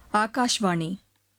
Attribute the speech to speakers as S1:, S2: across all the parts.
S1: ஆகாஷ்வாணி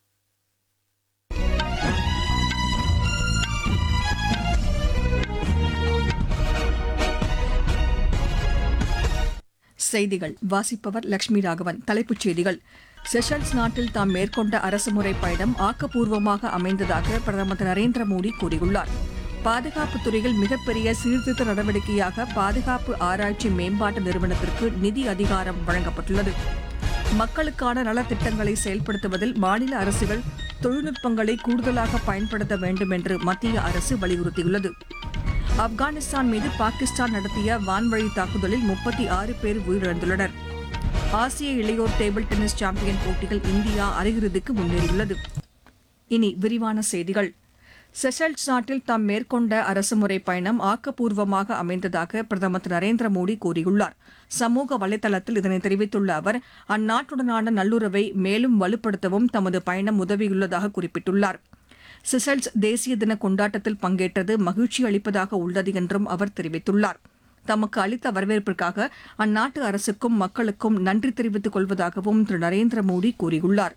S1: செய்திகள் வாசிப்பவர் லட்சுமி ராகவன் தலைப்புச் செய்திகள் செஷல்ஸ் நாட்டில் தாம் மேற்கொண்ட அரசுமுறை பயணம் ஆக்கப்பூர்வமாக அமைந்ததாக பிரதமர் திரு நரேந்திர மோடி கூறியுள்ளார் பாதுகாப்புத் துறையில் மிகப்பெரிய சீர்திருத்த நடவடிக்கையாக பாதுகாப்பு ஆராய்ச்சி மேம்பாட்டு நிறுவனத்திற்கு நிதி அதிகாரம் வழங்கப்பட்டுள்ளது மக்களுக்கான நலத்திட்டங்களை செயல்படுத்துவதில் மாநில அரசுகள் தொழில்நுட்பங்களை கூடுதலாக பயன்படுத்த வேண்டும் என்று மத்திய அரசு வலியுறுத்தியுள்ளது ஆப்கானிஸ்தான் மீது பாகிஸ்தான் நடத்திய வான்வழி தாக்குதலில் முப்பத்தி ஆறு பேர் உயிரிழந்துள்ளனர் ஆசிய இளையோர் டேபிள் டென்னிஸ் சாம்பியன் போட்டிகள் இந்தியா அரையிறுதிக்கு முன்னேறியுள்ளது இனி விரிவான செய்திகள் செஷல்ஸ் நாட்டில் தாம் மேற்கொண்ட அரசுமுறை பயணம் ஆக்கப்பூர்வமாக அமைந்ததாக பிரதமர் திரு நரேந்திர மோடி கூறியுள்ளார் சமூக வலைதளத்தில் இதனை தெரிவித்துள்ள அவர் அந்நாட்டுடனான நல்லுறவை மேலும் வலுப்படுத்தவும் தமது பயணம் உதவியுள்ளதாக குறிப்பிட்டுள்ளார் சிசல்ஸ் தேசிய தின கொண்டாட்டத்தில் பங்கேற்றது மகிழ்ச்சி அளிப்பதாக உள்ளது என்றும் அவர் தெரிவித்துள்ளார் தமக்கு அளித்த வரவேற்பிற்காக அந்நாட்டு அரசுக்கும் மக்களுக்கும் நன்றி தெரிவித்துக் கொள்வதாகவும் திரு நரேந்திர மோடி கூறியுள்ளார்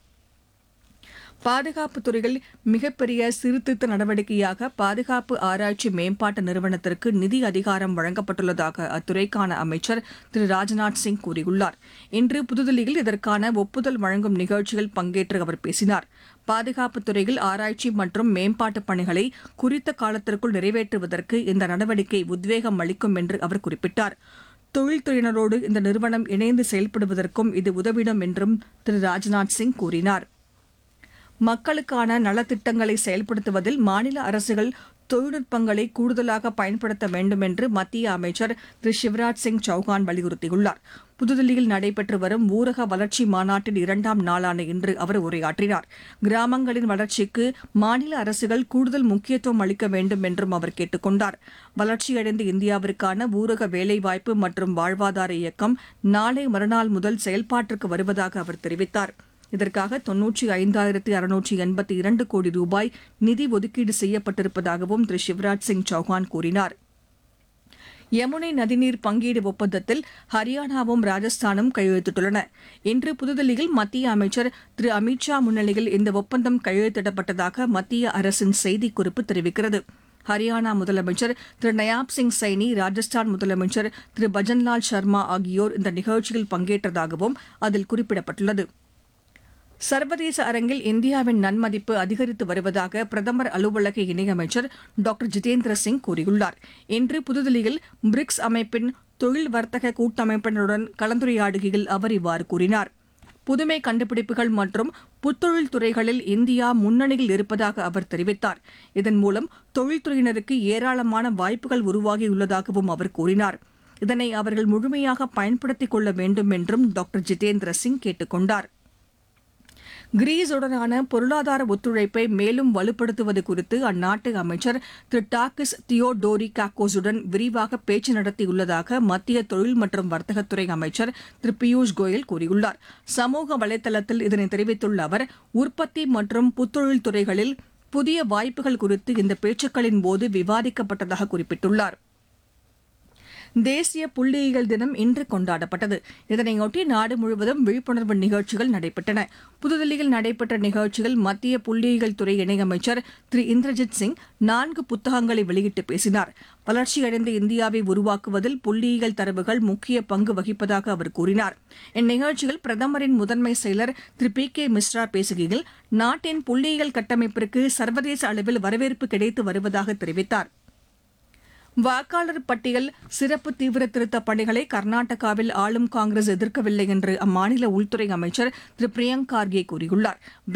S1: பாதுகாப்புத் துறையில் மிகப்பெரிய சீர்திருத்த நடவடிக்கையாக பாதுகாப்பு ஆராய்ச்சி மேம்பாட்டு நிறுவனத்திற்கு நிதி அதிகாரம் வழங்கப்பட்டுள்ளதாக அத்துறைக்கான அமைச்சர் திரு ராஜ்நாத் சிங் கூறியுள்ளார் இன்று புதுதில்லியில் இதற்கான ஒப்புதல் வழங்கும் நிகழ்ச்சியில் பங்கேற்று அவர் பேசினார் பாதுகாப்புத் துறையில் ஆராய்ச்சி மற்றும் மேம்பாட்டுப் பணிகளை குறித்த காலத்திற்குள் நிறைவேற்றுவதற்கு இந்த நடவடிக்கை உத்வேகம் அளிக்கும் என்று அவர் குறிப்பிட்டார் தொழில்துறையினரோடு இந்த நிறுவனம் இணைந்து செயல்படுவதற்கும் இது உதவிடும் என்றும் திரு ராஜ்நாத் சிங் கூறினார் மக்களுக்கான நலத்திட்டங்களை செயல்படுத்துவதில் மாநில அரசுகள் தொழில்நுட்பங்களை கூடுதலாக பயன்படுத்த வேண்டும் என்று மத்திய அமைச்சர் திரு சிவராஜ் சிங் சௌகான் வலியுறுத்தியுள்ளார் புதுதில்லியில் நடைபெற்று வரும் ஊரக வளர்ச்சி மாநாட்டின் இரண்டாம் நாளான இன்று அவர் உரையாற்றினார் கிராமங்களின் வளர்ச்சிக்கு மாநில அரசுகள் கூடுதல் முக்கியத்துவம் அளிக்க வேண்டும் என்றும் அவர் கேட்டுக் கொண்டார் வளர்ச்சியடைந்த இந்தியாவிற்கான ஊரக வேலைவாய்ப்பு மற்றும் வாழ்வாதார இயக்கம் நாளை மறுநாள் முதல் செயல்பாட்டிற்கு வருவதாக அவர் தெரிவித்தார் இதற்காக தொன்னூற்றி ஐந்தாயிரத்தி அறுநூற்றி எண்பத்தி இரண்டு கோடி ரூபாய் நிதி ஒதுக்கீடு செய்யப்பட்டிருப்பதாகவும் திரு சிவராஜ் சிங் சௌஹான் கூறினார் யமுனை நதிநீர் பங்கீடு ஒப்பந்தத்தில் ஹரியானாவும் ராஜஸ்தானும் கையெழுத்திட்டுள்ளன இன்று புதுதில்லியில் மத்திய அமைச்சர் திரு அமித் ஷா முன்னிலையில் இந்த ஒப்பந்தம் கையெழுத்திடப்பட்டதாக மத்திய அரசின் செய்திக்குறிப்பு தெரிவிக்கிறது ஹரியானா முதலமைச்சர் திரு நயாப் சிங் சைனி ராஜஸ்தான் முதலமைச்சர் திரு பஜன்லால் சர்மா ஆகியோர் இந்த நிகழ்ச்சியில் பங்கேற்றதாகவும் அதில் குறிப்பிடப்பட்டுள்ளது சர்வதேச அரங்கில் இந்தியாவின் நன்மதிப்பு அதிகரித்து வருவதாக பிரதமர் அலுவலக இணையமைச்சர் டாக்டர் ஜிதேந்திர சிங் கூறியுள்ளார் இன்று புதுதில்லியில் பிரிக்ஸ் அமைப்பின் தொழில் வர்த்தக கூட்டமைப்பினருடன் கலந்துரையாடுகையில் அவர் இவ்வாறு கூறினார் புதுமை கண்டுபிடிப்புகள் மற்றும் புத்தொழில் துறைகளில் இந்தியா முன்னணியில் இருப்பதாக அவர் தெரிவித்தார் இதன் மூலம் தொழில்துறையினருக்கு ஏராளமான வாய்ப்புகள் உருவாகியுள்ளதாகவும் அவர் கூறினார் இதனை அவர்கள் முழுமையாக பயன்படுத்திக் கொள்ள வேண்டும் என்றும் டாக்டர் ஜிதேந்திர சிங் கேட்டுக் கொண்டார் கிரீஸுடனான பொருளாதார ஒத்துழைப்பை மேலும் வலுப்படுத்துவது குறித்து அந்நாட்டு அமைச்சர் திரு டாக்கிஸ் தியோடோரி காக்கோஸுடன் விரிவாக பேச்சு நடத்தியுள்ளதாக மத்திய தொழில் மற்றும் வர்த்தகத்துறை அமைச்சர் திரு பியூஷ் கோயல் கூறியுள்ளார் சமூக வலைதளத்தில் இதனை தெரிவித்துள்ள அவர் உற்பத்தி மற்றும் புத்தொழில் துறைகளில் புதிய வாய்ப்புகள் குறித்து இந்த பேச்சுக்களின் போது விவாதிக்கப்பட்டதாக குறிப்பிட்டுள்ளார் தேசிய புள்ளியியல் தினம் இன்று கொண்டாடப்பட்டது இதனையொட்டி நாடு முழுவதும் விழிப்புணர்வு நிகழ்ச்சிகள் நடைபெற்றன புதுதில்லியில் நடைபெற்ற நிகழ்ச்சியில் மத்திய புள்ளியியல் துறை இணையமைச்சர் திரு இந்திரஜித் சிங் நான்கு புத்தகங்களை வெளியிட்டு பேசினார் வளர்ச்சியடைந்த இந்தியாவை உருவாக்குவதில் புள்ளியியல் தரவுகள் முக்கிய பங்கு வகிப்பதாக அவர் கூறினார் இந்நிகழ்ச்சியில் பிரதமரின் முதன்மை செயலர் திரு பி கே மிஸ்ரா பேசுகையில் நாட்டின் புள்ளியியல் கட்டமைப்பிற்கு சர்வதேச அளவில் வரவேற்பு கிடைத்து வருவதாக தெரிவித்தார் வாக்காளர் பட்டியல் சிறப்பு தீவிர திருத்தப் பணிகளை கர்நாடகாவில் ஆளும் காங்கிரஸ் எதிர்க்கவில்லை என்று அம்மாநில உள்துறை அமைச்சர் திரு பிரியங்க் கார்கே கூறியுள்ளார்